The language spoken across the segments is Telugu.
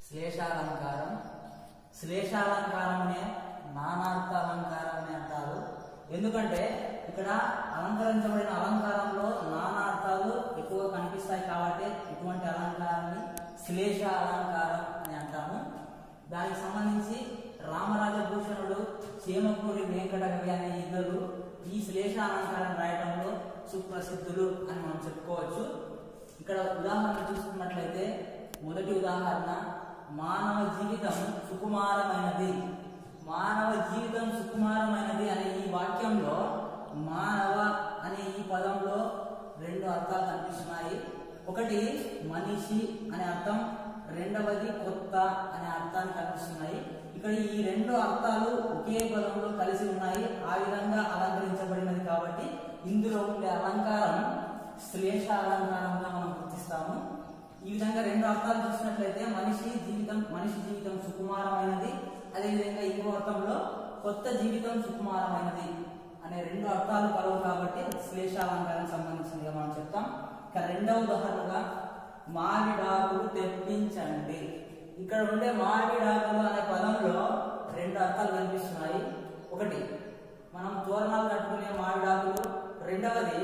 శ్లేషాలంకారం శ్లేషాలంకారమనే నానార్థ అలంకారం అని అంటారు ఎందుకంటే ఇక్కడ అలంకరించబడిన అలంకారంలో నానార్థాలు ఎక్కువ కనిపిస్తాయి కాబట్టి ఇటువంటి అలంకారాన్ని శ్లేష అలంకారం అని అంటాము దానికి సంబంధించి రామరాజభూషణుడు చేమకూరి వెంకటకవి అనే ఇద్దరు ఈ శ్లేష అలంకారం రాయడంలో సుప్రసిద్ధులు అని మనం చెప్పుకోవచ్చు ఇక్కడ ఉదాహరణ చూసుకున్నట్లయితే మొదటి ఉదాహరణ మానవ జీవితం సుకుమారమైనది మానవ జీవితం సుకుమారమైనది అనే ఈ వాక్యంలో మానవ అనే ఈ పదంలో రెండు అర్థాలు కనిపిస్తున్నాయి ఒకటి మనిషి అనే అర్థం రెండవది కొత్త అనే అర్థాలు కనిపిస్తున్నాయి ఇక్కడ ఈ రెండు అర్థాలు ఒకే పదంలో కలిసి ఉన్నాయి ఆ విధంగా అలంకరించబడినది కాబట్టి ఇందులో ఉండే అలంకారం శ్లేష అలంకారంగా మనం గుర్తిస్తాము ఈ విధంగా రెండు అర్థాలు చూసినట్లయితే మనిషి జీవితం మనిషి జీవితం సుకుమారమైనది అదేవిధంగా ఇంకో అర్థంలో కొత్త జీవితం సుకుమారమైనది అనే రెండు అర్థాలు కలవు కాబట్టి శ్లేషాలంకారం సంబంధించిందిగా మనం చెప్తాం ఇక రెండవ ఉదాహరణగా మామిడాకులు తెప్పించండి ఇక్కడ ఉండే మామిడాకులు అనే పదంలో రెండు అర్థాలు కనిపిస్తున్నాయి ఒకటి మనం తోరణాలు కట్టుకునే మామిడాకులు రెండవది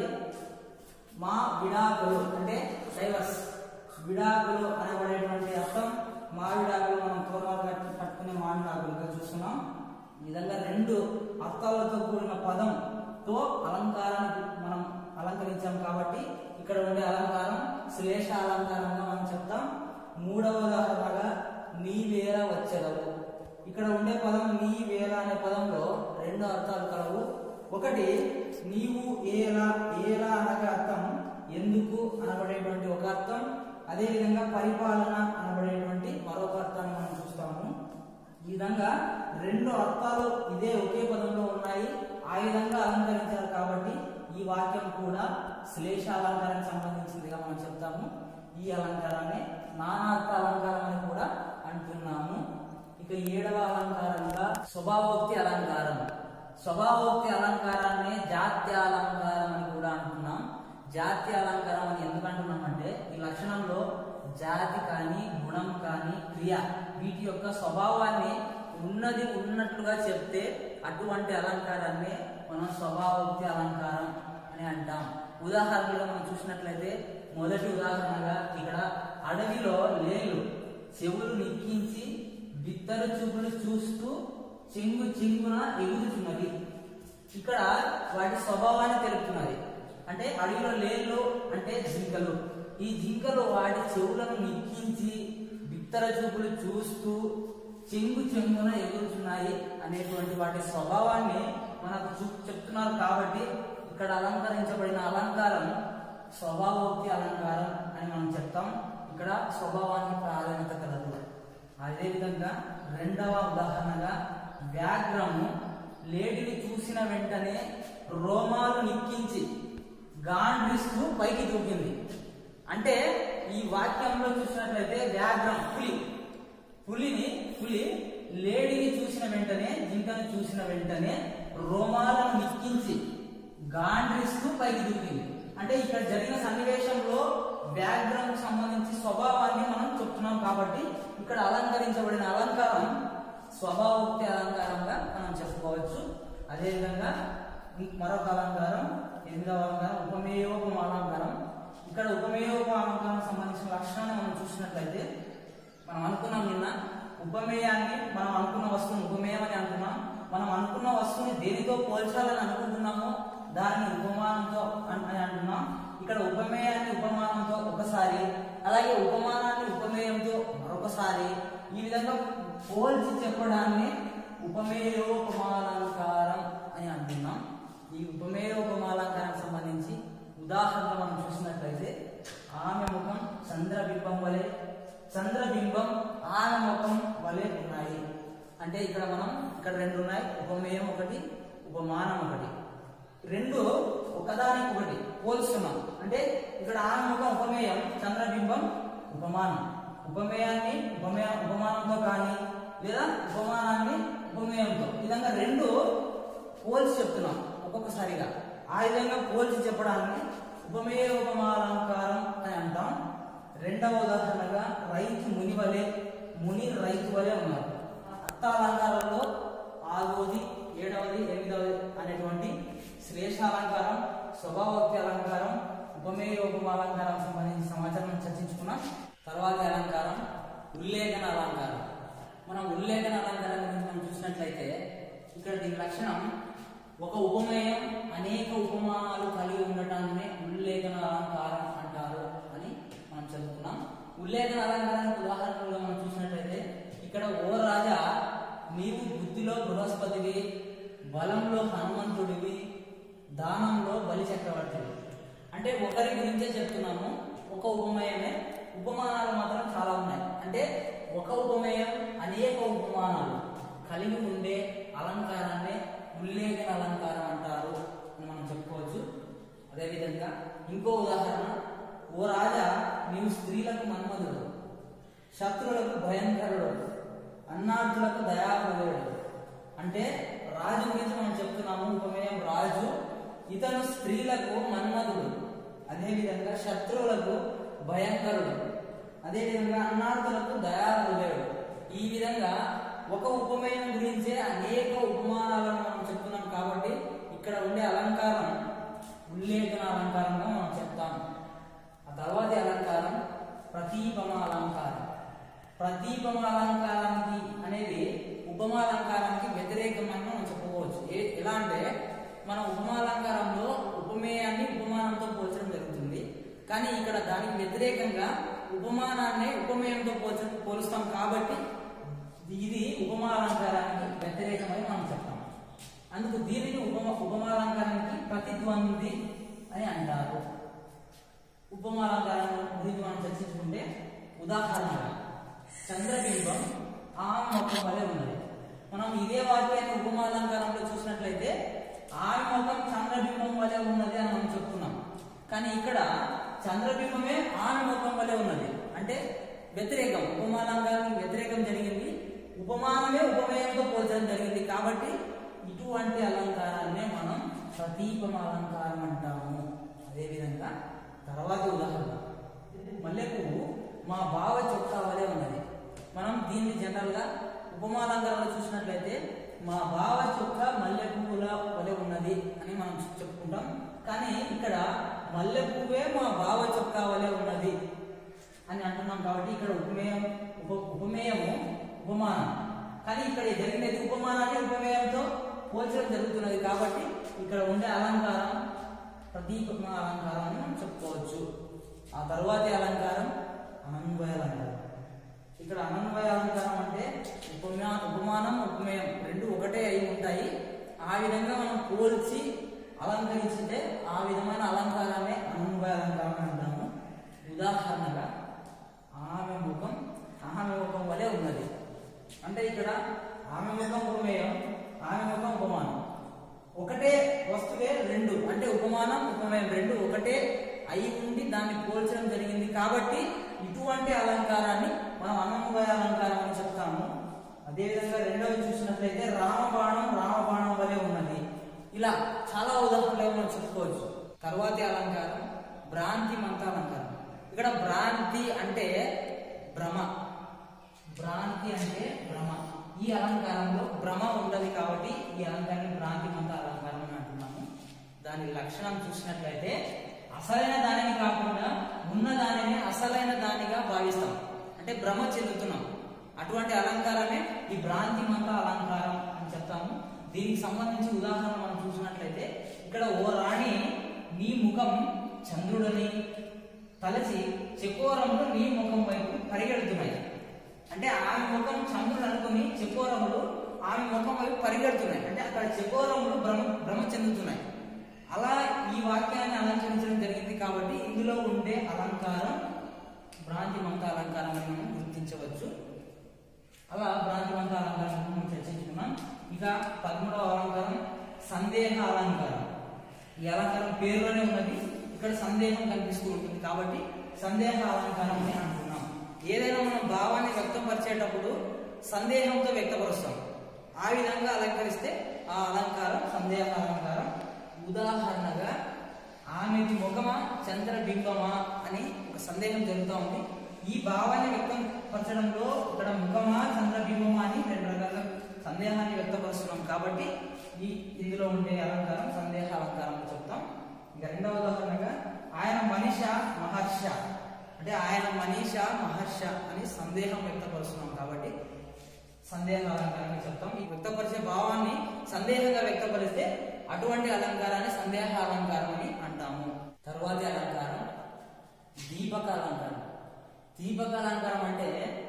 మా విడాకులు అంటే డైవర్స్ విడాకులు అనబడేటువంటి అర్థం మామిడాకులు మనం తోరణాలు కట్టు కట్టుకునే మామిడాకులుగా చూస్తున్నాం ఈ విధంగా రెండు అర్థాలతో కూడిన పదంతో అలంకారాన్ని మనం అలంకరించాం కాబట్టి ఇక్కడ ఉండే అలంకారం శ్లేష అలంకారంగా మనం చెప్తాం మూడవ ఉదాహరణగా నీ వేర వచ్చెదవు ఇక్కడ ఉండే పదం నీ వేల అనే పదంలో రెండు అర్థాలు కలవు ఒకటి నీవు ఏలా ఏలా అనగా అర్థం ఎందుకు అనబడేటువంటి ఒక అర్థం అదేవిధంగా పరిపాలన అనబడేటువంటి మరొక అర్థాన్ని మనం చూస్తాము ఈ విధంగా రెండు అర్థాలు ఇదే ఒకే పదంలో ఉన్నాయి ఆ విధంగా అలంకరించారు కాబట్టి ఈ వాక్యం కూడా శ్లేష అలంకారానికి సంబంధించిందిగా మనం చెప్తాము ఈ అలంకారాన్ని నానార్థ అలంకారం అని కూడా అంటున్నాము ఇక ఏడవ అలంకారంగా స్వభావోక్తి అలంకారం స్వభావోక్తి అలంకారాన్ని జాత్య అలంకారం అని కూడా అంటున్నాం జాతి అలంకారం అని ఎందుకు అంటున్నాం అంటే ఈ లక్షణంలో జాతి కానీ గుణం కానీ క్రియ వీటి యొక్క స్వభావాన్ని ఉన్నది ఉన్నట్లుగా చెప్తే అటువంటి అలంకారాన్ని మనం స్వభావోక్తి అలంకారం అని అంటాం ఉదాహరణగా మనం చూసినట్లయితే మొదటి ఉదాహరణగా ఇక్కడ అడవిలో లేలు చెవులు నిక్కించి బిత్తరు చూపులు చూస్తూ చెంగు చెంగున ఎగురుతున్నది ఇక్కడ వాటి స్వభావాన్ని తెలుపుతున్నది అంటే అడవిలో లేళ్ళు అంటే జింకలు ఈ జింకలు వాటి చెవులను నిక్కించి బిత్తర చూపులు చూస్తూ చెంగు చెంగున ఎగురుతున్నాయి అనేటువంటి వాటి స్వభావాన్ని మనకు చూ- చెప్తున్నారు కాబట్టి ఇక్కడ అలంకరించబడిన అలంకారం స్వభావోక్తి అలంకారం అని మనం చెప్తాం ఇక్కడ స్వభావానికి ప్రాధాన్యత కలదు అదేవిధంగా రెండవ ఉదాహరణగా వ్యాఘ్రము లేడిని చూసిన వెంటనే రోమాలు నిక్కించి గాండ్రిస్తూ పైకి దూకింది అంటే ఈ వాక్యంలో చూసినట్లయితే వ్యాఘ్రం పులి పులిని పులి లేడిని చూసిన వెంటనే జింకను చూసిన వెంటనే రోమాలను నిక్కించి గాండ్రిస్తూ పైకి దూకింది అంటే ఇక్కడ జరిగిన సన్నివేశంలో వ్యాఘ్రం సంబంధించి స్వభావాన్ని మనం చెప్తున్నాం కాబట్టి ఇక్కడ అలంకరించబడిన అలంకారం స్వభావోక్తి అలంకారంగా మనం చెప్పుకోవచ్చు అదేవిధంగా ఇంక మరొక అలంకారం ఎనిమిదవ అలంకారం ఉపమేయోపమ అలంకారం ఇక్కడ ఉపమేయోపమ అలంకారం సంబంధించిన లక్షణాన్ని మనం చూసినట్లయితే మనం అనుకున్నాం నిన్న ఉపమేయాన్ని మనం అనుకున్న వస్తువుని ఉపమేయం అని అంటున్నాం మనం అనుకున్న వస్తువుని దేనితో పోల్చాలని అనుకుంటున్నామో దాన్ని ఉపమానంతో అన్- అని అంటున్నాం ఇక్కడ ఉపమేయాన్ని ఉపమానంతో ఒకసారి అలాగే ఉపమానాన్ని ఉపమేయంతో మరొకసారి ఈ విధంగా పోల్చి చెప్పడాన్ని ఉపమేయోపమాలంకారం అని అంటున్నాం ఈ ఉపమేయోపమాలంకారం సంబంధించి ఉదాహరణ మనం చూసినట్లయితే ఆమె ముఖం చంద్రబింబం వలె చంద్రబింబం ఆమె ముఖం వలె ఉన్నాయి అంటే ఇక్కడ మనం ఇక్కడ రెండు ఉన్నాయి ఉపమేయం ఒకటి ఉపమానం ఒకటి రెండు ఒకదానికి ఒకటి పోల్స్తున్నాం అంటే ఇక్కడ ఆమె ముఖం ఉపమేయం చంద్రబింబం ఉపమానం ఉపమేయాన్ని ఉపమేయ ఉపమానంతో కానీ లేదా ఉపమానాన్ని ఉపమేయంతో ఈ విధంగా రెండు పోల్చి చెప్తున్నాం ఒక్కొక్కసారిగా ఆ విధంగా పోల్చి చెప్పడాన్ని ఉపమేయ ఉపమాలంకారం అని అంటాం రెండవ ఉదాహరణగా రైతు ముని వలె ముని వలె ఉన్నారు అర్థ అలంకారంలో ఆరవది ఏడవది ఎనిమిదవది అనేటువంటి శ్లేషాలంకారం స్వభావోక్తి అలంకారం ఉపమేయ ఉపమ అలంకారం సంబంధించిన సమాచారం చర్చించుకున్నాం తర్వాతి అలంకారం ఉల్లేఖన అలంకారం మనం ఉల్లేఖన అలంకారం గురించి మనం చూసినట్లయితే ఇక్కడ దీని లక్షణం ఒక ఉపమేయం అనేక ఉపమానాలు కలిగి ఉండటాన్ని ఉల్లేఖన అలంకారం అంటారు అని మనం చదువుకున్నాం ఉల్లేఖన అలంకారానికి ఉదాహరణలుగా మనం చూసినట్లయితే ఇక్కడ ఓ రాజా నీవు బుద్ధిలో బృహస్పతివి బలంలో హనుమంతుడివి దానంలో బలి చక్రవర్తివి అంటే ఒకరి గురించే చెప్తున్నాము ఒక ఉపమేయమే ఉపమానాలు మాత్రం చాలా ఉన్నాయి అంటే ఒక ఉపమేయం అనేక ఉపమానాలు కలిగి ఉండే అలంకారాన్ని ఉల్లేఖన అలంకారం అంటారు అని మనం చెప్పుకోవచ్చు అదేవిధంగా ఇంకో ఉదాహరణ ఓ రాజా నీవు స్త్రీలకు మన్మధుడు శత్రువులకు భయంకరుడు అన్నార్థులకు దయాహృదయుడు అంటే రాజు గురించి మనం చెప్తున్నాము ఉపమేయం రాజు ఇతను స్త్రీలకు మన్మధుడు అదేవిధంగా శత్రువులకు భయంకరుడు అదేవిధంగా అన్నార్థులకు దయాహృదయుడు ఈ విధంగా ఒక ఉపమేయం గురించే అనేక ఉపమానాలను మనం చెప్తున్నాం కాబట్టి ఇక్కడ ఉండే అలంకారం ఉల్లేఖన అలంకారంగా మనం చెప్తాం ఆ తర్వాతి అలంకారం ప్రతీపమ అలంకారం ప్రతీపమ అలంకారానికి అనేది ఉపమాలంకారానికి వ్యతిరేకమని మనం చెప్పుకోవచ్చు ఏ- ఎలా అంటే మన ఉపమాలంకారంలో ఉపమేయాన్ని ఉపమానంతో పోల్చడం జరుగుతుంది కానీ ఇక్కడ దానికి వ్యతిరేకంగా ఉపమానాన్ని ఉపమేయంతో పోల్చ పోలుస్తాం కాబట్టి ఇది ఉపమాలంకారానికి వ్యతిరేకమని మనం చెప్తాం అందుకు దీనిని ఉపమ ఉపమాలంకారానికి ప్రతిద్వంది అని అంటారు ఉపమాలంకారం గురించి మనం చర్చించుకుంటే ఉదాహరణగా చంద్రబింబం ఆ మొక్క వలె ఉన్నది మనం ఇదే వాక్యాన్ని ఉపమాలంకారంలో చూసినట్లయితే ఆమె ముఖం చంద్రబింబం వలె ఉన్నది అని మనం చెప్తున్నాం కానీ ఇక్కడ చంద్రబింబమే ఆమె ముఖం వలె ఉన్నది అంటే వ్యతిరేకం ఉపమాలంకారానికి వ్యతిరేకం జరిగింది ఉపమానమే ఉపమేయంతో పోల్చడం జరిగింది కాబట్టి ఇటువంటి అలంకారాన్నే మనం ప్రతీపమ అలంకారం అంటాము అదేవిధంగా తర్వాతి ఉదాహరణ మల్లె పువ్వు మా బావ చొక్కా వలె ఉన్నది మనం దీన్ని జనరల్ గా ఉపమాలంకారంలో చూసినట్లయితే మా బావ చొక్కా మల్లె పువ్వుల వలె ఉన్నది అని మనం చెప్పుకుంటాం కానీ ఇక్కడ మల్లె పువ్వే మా బావ చొక్కా వలె ఉన్నది అని అంటున్నాం కాబట్టి ఇక్కడ ఉపమేయం ఉప ఉపమేయము ఉపమానం కానీ ఇక్కడ జరిగినది ఉపమానాన్ని ఉపమేయంతో పోల్చడం జరుగుతున్నది కాబట్టి ఇక్కడ ఉండే అలంకారం ప్రదీపమ అలంకారం అని మనం చెప్పుకోవచ్చు ఆ తర్వాతి అలంకారం అనన్వయ అలంకారం ఇక్కడ అనన్వయ అలంకారం అంటే ఉపమా ఉపమానం ఉపమేయం రెండు ఒకటే అయి ఉంటాయి ఆ విధంగా మనం పోల్చి అలంకరించితే ఆ విధమైన అలంకారాన్ని అనన్వయ అలంకారం అని అంటాము ఉదాహరణగా ఆమె ముఖం ఆమె ముఖం వలె ఉన్నది అంటే ఇక్కడ ఆమె ముఖం ఉపమేయం ఆమె ముఖం ఉపమానం ఒకటే వస్తువే రెండు అంటే ఉపమానం ఉపమేయం రెండు ఒకటే అయి ఉండి దాన్ని పోల్చడం జరిగింది కాబట్టి ఇటువంటి అలంకారాన్ని మనం అనంతమయ అలంకారం అని చెప్తాము అదేవిధంగా రెండవది చూసినట్లయితే రామబాణం రామబాణం వలె ఉన్నది ఇలా చాలా ఉదాహరణలు మనం చెప్పుకోవచ్చు తర్వాతి అలంకారం భ్రాంతి మంత అలంకారం ఇక్కడ భ్రాంతి అంటే భ్రమ భ్రాంతి అంటే భ్రమ ఈ అలంకారంలో భ్రమ ఉండదు కాబట్టి ఈ అలంకారాన్ని భ్రాంతి మంత అలంకారం అని అంటున్నాము దాని లక్షణం చూసినట్లయితే అసలైన దానిని కాకుండా ఉన్న దానిని అసలైన దానిగా భావిస్తాం అంటే భ్రమ చెందుతున్నాం అటువంటి అలంకారమే ఈ భ్రాంతి మంత అలంకారం అని చెప్తాము దీనికి సంబంధించి ఉదాహరణ మనం చూసినట్లయితే ఇక్కడ ఓ రాణి నీ ముఖం చంద్రుడని తలచి చెకోరములు నీ ముఖం వైపు పరిగెడుతున్నాయి అంటే ఆమె ముఖం చంద్రుడు అనుకుని చెకోరములు ఆమె ముఖం వైపు పరిగెడుతున్నాయి అంటే అక్కడ చెకోరములు భ్రమ భ్రమ చెందుతున్నాయి అలా ఈ వాక్యాన్ని అలంకరించడం జరిగింది కాబట్టి ఇందులో ఉండే అలంకారం భ్రాంతిమంత అలంకారం అని మనం గుర్తించవచ్చు అలా భ్రాంతిమంత అలంకారం గురించి మనం చర్చించుకున్నాం ఇక పదమూడవ అలంకారం సందేహ అలంకారం ఈ అలంకారం పేరులోనే ఉన్నది ఇక్కడ సందేహం కనిపిస్తూ ఉంటుంది కాబట్టి సందేహ అలంకారం అని అంటున్నాం ఏదైనా మనం భావాన్ని వ్యక్తపరిచేటప్పుడు సందేహంతో వ్యక్తపరుస్తాం ఆ విధంగా అలంకరిస్తే ఆ అలంకారం సందేహ అలంకారం ఉదాహరణగా ఆమెది ముఖమా చంద్రబింబమా అని ఒక సందేహం జరుగుతూ ఉంది ఈ భావాన్ని వ్యక్తం పరచడంలో ఇక్కడ ముఖమా చంద్రబింబం కాబట్టి ఈ ఇందులో ఉండే అలంకారం సందేహ అలంకారం అని చెప్తాం ఇక రెండవ ఉదాహరణగా ఆయన మనిష మహర్ష అంటే ఆయన మనీష మహర్ష అని సందేహం వ్యక్తపరుస్తున్నాం కాబట్టి సందేహ అలంకారాన్ని చెప్తాం ఈ వ్యక్తపరిచే భావాన్ని సందేహంగా వ్యక్తపరిస్తే అటువంటి అలంకారాన్ని సందేహ అలంకారం అని అంటాము తరువాతి అలంకారం దీపక అలంకారం దీపక అలంకారం అంటే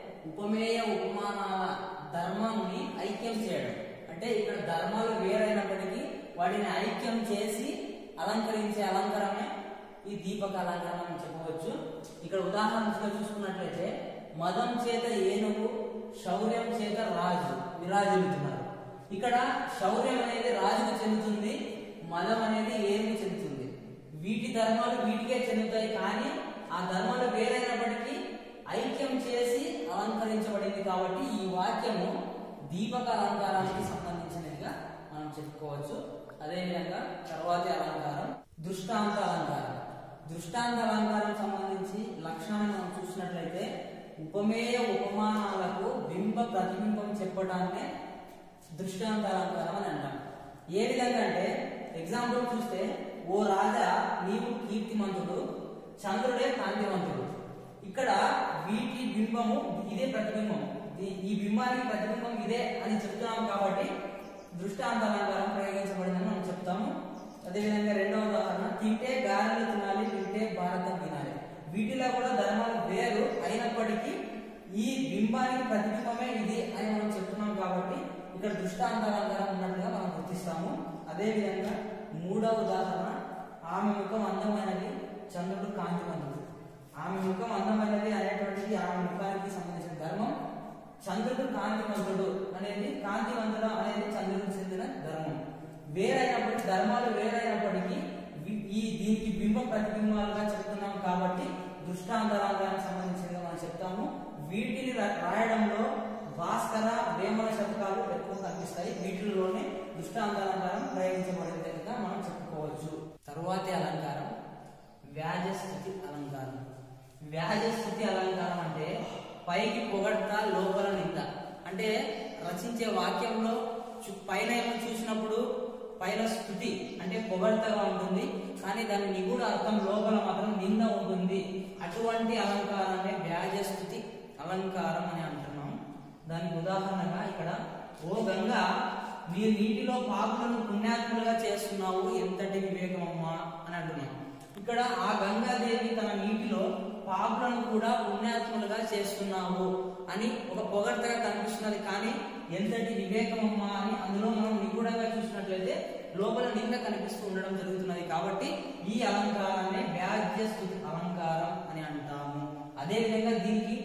ఉపమేయ ఉపమానాల ధర్మాన్ని ఐక్యం చేయడం అంటే ఇక్కడ ధర్మాలు వేరైనప్పటికీ వాటిని ఐక్యం చేసి అలంకరించే అలంకారమే ఈ దీపక అలంకారం అని చెప్పవచ్చు ఇక్కడ ఉదాహరణగా చూసుకున్నట్లయితే మదం చేత ఏనుగు శౌర్యం చేత రాజు విరాజిల్లుతున్నారు ఇక్కడ శౌర్యం అనేది రాజుకు చెందుతుంది మదం అనేది ఏనుగు చెందుతుంది వీటి ధర్మాలు వీటికే చెందుతాయి కానీ ఆ ధర్మాలు వేరైనప్పటికీ ఐక్యం చేసి అలంకరించబడింది కాబట్టి ఈ వాక్యము దీపక అలంకారానికి సంబంధించినదిగా మనం చెప్పుకోవచ్చు అదేవిధంగా తర్వాతి అలంకారం దృష్టాంత అలంకారం దృష్టాంత అలంకారం సంబంధించి లక్షణాన్ని మనం చూసినట్లయితే ఉపమేయ ఉపమానాలకు బింబ ప్రతిబింబం చెప్పడాన్నే దృష్టాంత అలంకారం అని అంటాం ఏ విధంగా అంటే ఎగ్జాంపుల్ చూస్తే ఓ రాజా నీవు కీర్తిమంతుడు చంద్రుడే కాంతివంతుడు ఇక్కడ వీటి బింబము ఇదే ప్రతిబింబం ఈ- ఈ బింబానికి ప్రతిబింబం ఇదే అని చెప్తున్నాం కాబట్టి దృష్టాంత అలంకారం ప్రయోగించబడిందని మనం చెప్తాము అదేవిధంగా రెండవ ఉదాహరణ తింటే గారెలు తినాలి తింటే భారతం తినాలి వీటిలో కూడా ధర్మాలు వేరు అయినప్పటికీ ఈ బింబానికి ప్రతిబింబమే ఇది అని మనం చెప్తున్నాం కాబట్టి ఇక్కడ దృష్టాంత అలంకారం ఉన్నట్టుగా మనం గుర్తిస్తాము అదేవిధంగా మూడవ ఉదాహరణ ఆమె ముఖం అందమైనది చంద్రుడు కాంతివంతుడు ఆమె ముఖం అందమైనది అనేటువంటిది ఆమె ముఖానికి సంబంధించిన ధర్మం చంద్రుడు కాంతివంతుడు అనేది కాంతివంతుడు అనేది చంద్రుడికి చెందిన ధర్మం వేరైనప్పటికీ ధర్మాలు వేరైనప్పటికీ వి- ఈ దీనికి బింబ ప్రతిబింబాలుగా చెప్తున్నాం కాబట్టి దృష్టాంతరాలకు సంబంధించినగా మనం చెప్తాము వీటిని రా- రాయడంలో భాస్కర వేమన శతకాలు ఎక్కువ కనిపిస్తాయి వీటిలోనే దృష్టాంతాలంకారం ప్రయోగించబడిందిగా మనం చెప్పుకోవచ్చు తరువాతి అలంకారం వ్యాజస్థితి అలంకారం వ్యాజస్థితి అలంకారం అంటే పైకి పొగడ్త లోపల నింద అంటే రచించే వాక్యంలో చు- పైన ఏమో చూసినప్పుడు పైన స్థుతి అంటే పొగడ్తగా ఉంటుంది కానీ దాని నిగూఢ అర్థం లోపల మాత్రం నింద ఉంటుంది అటువంటి అలంకారాన్ని వ్యాజస్థుతి అలంకారం అని అంటున్నాం దానికి ఉదాహరణగా ఇక్కడ ఓ గంగా నీ నీటిలో పాపులను పుణ్యాత్ములుగా చేస్తున్నావు ఎంతటి వివేకమమ్మా అని అంటున్నాం ఇక్కడ ఆ గంగాదేవి తన నీటిలో పాపులను కూడా పుణ్యాత్ములుగా చేస్తున్నావు అని ఒక పొగడ్తగా కనిపిస్తున్నది కానీ ఎంతటి వివేకమమ్మా అని అందులో మనం నిగూఢంగా చూసినట్లయితే లోపల నింద కనిపిస్తూ ఉండడం జరుగుతున్నది కాబట్టి ఈ అలంకారాన్ని వ్యాజ్య స్థుతి అలంకారం అని అంటాము అదేవిధంగా దీనికి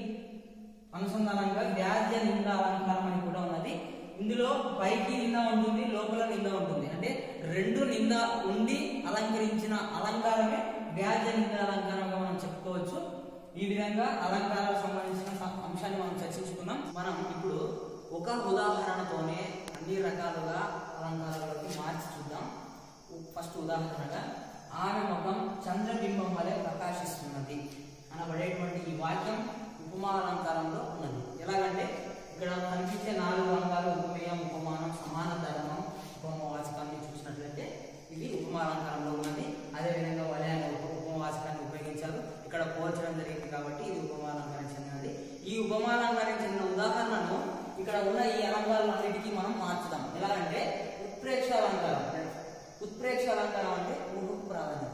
అనుసంధానంగా వ్యాజ్య నింద అలంకారం అని కూడా ఉన్నది ఇందులో పైకి నింద ఉంటుంది లోపల నింద ఉంటుంది అంటే రెండు నింద ఉండి అలంకరించిన అలంకారమే వ్యాజ్య నింద అలంకారంగా మనం చెప్పుకోవచ్చు ఈ విధంగా అలంకారాలకు సంబంధించిన స- అంశాన్ని మనం చర్చించుకున్నాం మనం ఇప్పుడు ఒక ఉదాహరణతోనే అన్ని రకాలుగా అలంకారాలకి మార్చి చూద్దాం ఫస్ట్ ఉదాహరణగా ఆమె ముఖం చంద్రబింబం వలె ప్రకాశిస్తున్నది అనబడేటువంటి ఈ వాక్యం ఉపమా అలంకారంలో ఉన్నది ఎలాగంటే ఇక్కడ కనిపించే నాలుగు రంగాలు ఉపమేయం ఉపమానం సమాన ధర్మం ఉపమవాచకాన్ని చూసినట్లయితే ఇది ఉపమా అలంకారంలో ఉన్నది అదేవిధంగా వలయ అనే ఉప ఉపమవాచకాన్ని ఉపయోగించారు ఇక్కడ పోల్చడం జరిగింది కాబట్టి ఇది ఉపమా అలంకారం చెందినది ఈ ఉపమా అలంకారం చెందిన ఉదాహరణను ఇక్కడ ఉన్న ఈ అలంకారాలన్నిటికీ మనం మార్చుదాం ఎలా అంటే ఉత్ప్రేక్ష అలంకారం ఉత్ప్రేక్ష అలంకారం అంటే ఊహకు ప్రాధాన్యత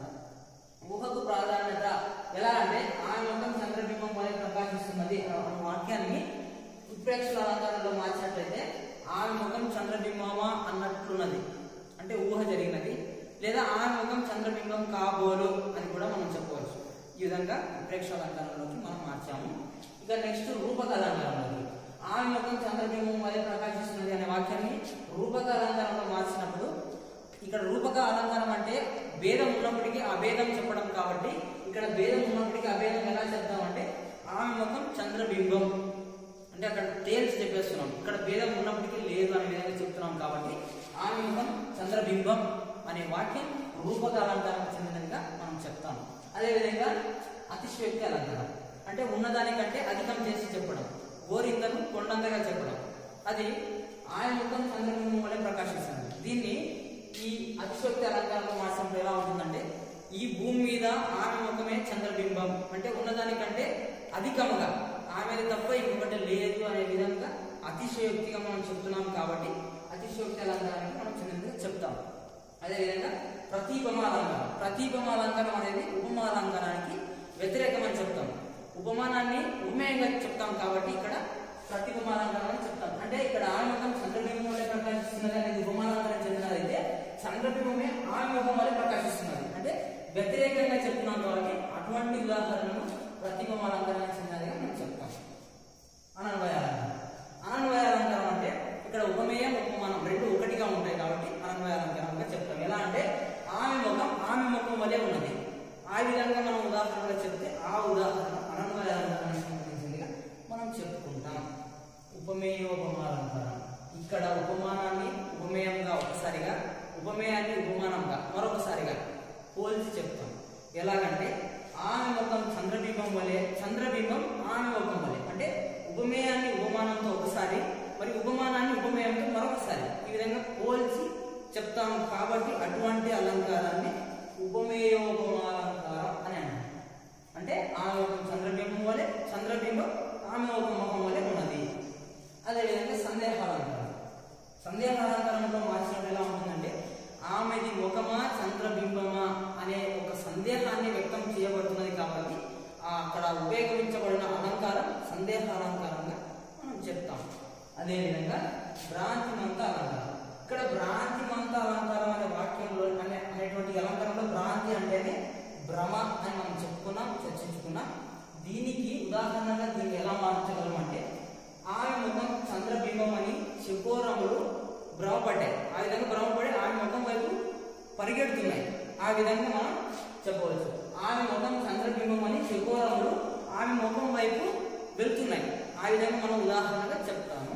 ఊహకు ప్రాధాన్యత ఎలా అంటే ఆమె ముఖం చంద్రబింబం వలె ప్రకాశిస్తున్నది అన్న వాక్యాన్ని ఉత్ప్రేక్ష అలంకారంలో మార్చినట్లయితే ఆమె ముఖం చంద్రబింబమా అన్నట్లున్నది అంటే ఊహ జరిగినది లేదా ఆమె ముఖం చంద్రబింబం కాబోలు అని కూడా మనం చెప్పవచ్చు ఈ విధంగా ఉత్ప్రేక్ష అలంకారంలోకి మనం మార్చాము ఇక నెక్స్ట్ రూపక అలంకారంలోకి ఆమె ముఖం చంద్రబింబం వలె ప్రకాశిస్తున్నది అనే వాక్యాన్ని రూపక అలంకారంలో మార్చినప్పుడు ఇక్కడ రూపక అలంకారం అంటే భేదం ఉన్నప్పటికీ అభేదం చెప్పడం కాబట్టి ఇక్కడ భేదం ఉన్నప్పటికీ అభేదం ఎలా చెప్తామంటే ఆమె ముఖం చంద్రబింబం అంటే అక్కడ తేల్చి చెప్పేస్తున్నాం ఇక్కడ భేదం ఉన్నప్పటికీ లేదు అనే విధంగా చెప్తున్నాం కాబట్టి ఆమె ముఖం చంద్రబింబం అనే వాక్యం రూపక అలంకారం చెందినదిగా మనం చెప్తాం అదేవిధంగా అతిశయోక్తి అలంకారం అంటే ఉన్నదానికంటే అధికం చేసి చెప్పడం గోరింతను కొండంతగా చెప్పడం అది ఆయన ముఖం చంద్రబింబం వలె ప్రకాశిస్తుంది దీన్ని ఈ అతిశక్తి అలంకారంలో మార్చినప్పుడు ఎలా ఉంటుందంటే ఈ భూమి మీద ఆమె ముఖమే చంద్రబింబం అంటే ఉన్నదానికంటే అధికముగా ఆమెది తప్ప ఇంకొకటి లేదు అనే విధంగా అతిశయోక్తిగా మనం చెప్తున్నాం కాబట్టి అతిశయోక్తి అలంకారానికి మనం చిన్నదిగా చెప్తాం అదేవిధంగా ప్రతీపమాలంకారం ప్రతీపమాలంకారం అనేది ఉపమాలంకారానికి వ్యతిరేకమని చెప్తాం ఉపమానాన్ని ఉపమేయంగా చెప్తాం కాబట్టి ఇక్కడ ప్రతిపమాలంకారం అని చెప్తాం అంటే ఇక్కడ ఆమె ముఖం చంద్రబింబం వల్ల ప్రకాశిస్తున్నది అనేది ఉపమాలంకారం చెందినదైతే చంద్రబింబమే ఆమె ముఖం వల్ల ప్రకాశిస్తున్నది అంటే వ్యతిరేకంగా చెప్తున్నాం కాబట్టి అటువంటి ఉదాహరణను ప్రతిపమాలంకారానికి చెందినదిగా మనం చెప్తాం అనన్వయాలంకారం అనన్వయాలంకారం అంటే ఇక్కడ ఉపమేయం ఉపమానం రెండు ఒకటిగా ఉంటాయి కాబట్టి అనన్వయాలంకారంగా చెప్తాం ఎలా అంటే ఆమె ముఖం ఆమె ముఖం వలె ఉన్నది ఆ విధంగా మనం ఉదాహరణగా చెప్తే ఆ ఉదాహరణ అనన్వయాలంకారానికి సంబంధించిందిగా మనం చెప్పుకుంటాం ఉపమేయోపమాలంకారం ఇక్కడ ఉపమానాన్ని ఉపమేయంగా ఒకసారిగా ఉపమేయాన్ని ఉపమానంగా మరొకసారిగా పోల్చి చెప్తాం ఎలాగంటే ఆమె ముఖం చంద్రబింబం వలె చంద్రబింబం ఆమె ముఖం వలె అంటే ఉపమేయాన్ని ఉపమానంతో ఒకసారి మరి ఉపమానాన్ని ఉపమేయంతో మరొకసారి ఈ విధంగా పోల్చి చెప్తాం కాబట్టి అటువంటి అలంకారాన్ని ఉపమేయోపమాలంకారం అని అంటాం అంటే ఆమె ఒక చంద్రబింబం వలె చంద్రబింబం ఆమె ఒక ముఖం వలె ఉన్నది అదేవిధంగా సందేహాలంకారం సందేహాలంకారంలో మార్చినప్పుడు ఎలా ఉంటుందంటే ఆమెది ముఖమా చంద్రబింబమా అనే ఒక సందేహాన్ని వ్యక్తం చేయబడుతున్నది కాబట్టి ఆ అక్కడ ఉపయోగించబడిన అలంకారం సందేహాలంకారంగా మనం చెప్తాం అదేవిధంగా భ్రాంతిమంత అలంకారం ఇక్కడ భ్రాంతిమంత అలంకారం అనే వాక్యంలో అనే అనేటువంటి అలంకారంలో భ్రాంతి అంటేనే భ్రమ అని మనం చెప్పుకున్నాం చర్చించుకున్నాం దీనికి ఉదాహరణగా దీన్ని ఎలా మార్చగలం అంటే ఆమె ముఖం చంద్రబింబం అని శిఖోరములు భ్రమపడ్డాయి ఆ విధంగా భ్రమపడి ఆమె ముఖం వైపు పరిగెడుతున్నాయి ఆ విధంగా మనం చెప్పవచ్చు ఆమె ముఖం చంద్రబింబం అని శిఖోరములు ఆమె ముఖం వైపు వెళ్తున్నాయి ఆ విధంగా మనం ఉదాహరణగా చెప్తాము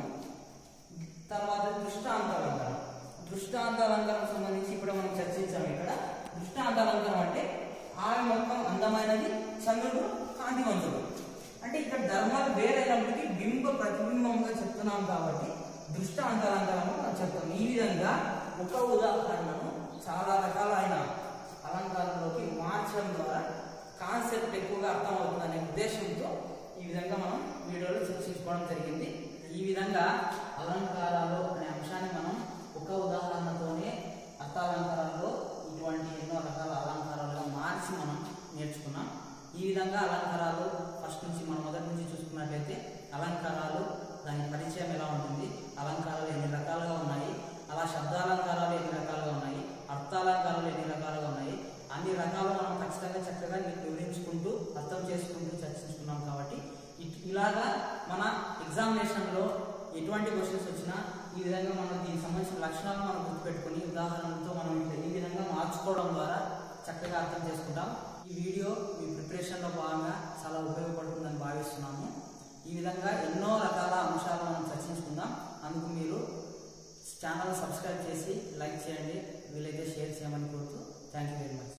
తర్వాత దృష్టాంతాలంకారం దృష్టాంతాలంకారం సంబంధించి ఇప్పుడు మనం చర్చించాము ఇక్కడ దృష్టాంతాలంకారం అంటే ఆమె మొత్తం అందమైనది చంద్రుడు కాంతివంతుడు అంటే ఇక్కడ ధర్మాలు వేరైనప్పటికీ బింబ ప్రతిబింబంగా చెప్తున్నాం కాబట్టి దృష్టాంతాలంకారం మనం చెప్తాం ఈ విధంగా ఒక ఉదాహరణను చాలా రకాలైన అలంకారంలోకి మార్చడం ద్వారా కాన్సెప్ట్ ఎక్కువగా అర్థమవుతుందనే ఉద్దేశంతో ఈ విధంగా మనం వీడియోలో చర్చించుకోవడం జరిగింది ఈ విధంగా అలంకారాలు అనే అంశాన్ని మనం ఒక ఉదాహరణతోనే అర్థాలంకారాల్లో ఇటువంటి ఎన్నో రకాల అలంకారాలుగా మార్చి మనం నేర్చుకున్నాం ఈ విధంగా అలంకారాలు ఫస్ట్ నుంచి మనం మొదటి నుంచి చూసుకున్నట్లయితే అలంకారాలు దాని పరిచయం ఎలా ఉంటుంది అలంకారాలు ఎన్ని రకాలుగా ఉన్నాయి అలా శబ్దాలంకారాలు ఎన్ని రకాలుగా ఉన్నాయి అర్థాలంకారాలు ఎన్ని రకాలుగా ఉన్నాయి అన్ని రకాలు మనం ఖచ్చితంగా చక్కగా వివరించుకుంటూ అర్థం చేసుకుంటూ చర్చించుకున్నాం కాబట్టి ఇట్- ఇలాగా మన ఎగ్జామినేషన్లో ఎటువంటి క్వశ్చన్స్ వచ్చినా ఈ విధంగా మనం దీనికి సంబంధించిన లక్షణాలు మనం గుర్తుపెట్టుకుని ఉదాహరణలతో మనం ఇట్లా ఈ విధంగా మార్చుకోవడం ద్వారా చక్కగా అర్థం చేసుకుంటాం ఈ వీడియో మీ ప్రిపరేషన్లో భాగంగా చాలా ఉపయోగపడుతుందని భావిస్తున్నాము ఈ విధంగా ఎన్నో రకాల అంశాలు మనం చర్చించుకుందాం అందుకు మీరు ఛానల్ సబ్స్క్రైబ్ చేసి లైక్ చేయండి వీలైతే షేర్ చేయమని కోరుతూ థ్యాంక్ యూ వెరీ మచ్